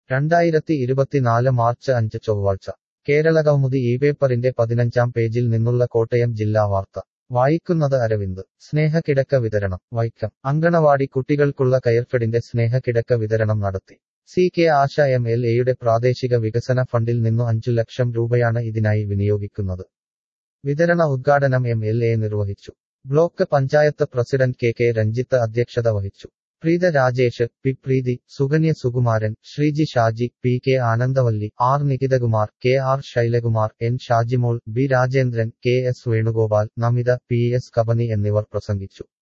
രണ്ടായിരത്തി ഇരുപത്തിനാല് മാർച്ച് അഞ്ച് ചൊവ്വാഴ്ച കേരളകൗമുദി ഈ പേപ്പറിന്റെ പതിനഞ്ചാം പേജിൽ നിന്നുള്ള കോട്ടയം ജില്ലാ വാർത്ത വായിക്കുന്നത് അരവിന്ദ് സ്നേഹക്കിടക്ക വിതരണം വൈക്കം അങ്കണവാടി കുട്ടികൾക്കുള്ള കയർഫെഡിന്റെ സ്നേഹക്കിടക്ക വിതരണം നടത്തി C K Asha M L എയുടെ പ്രാദേശിക വികസന ഫണ്ടിൽ നിന്നു അഞ്ചു ലക്ഷം രൂപയാണ് ഇതിനായി വിനിയോഗിക്കുന്നത് വിതരണ ഉദ്ഘാടനം എം എൽ എ നിർവഹിച്ചു block panchayat president K K Ranjith അധ്യക്ഷത വഹിച്ചു Preetha Rajesh P Preethi Sukanya Sukumaran Shreeji Shaji P K Anandavalli R Nikithakumar K R Shailakumar N Shajimol B Rajendran K S Venugopal Namitha P S Kabani എന്നിവർ പ്രസംഗിച്ചു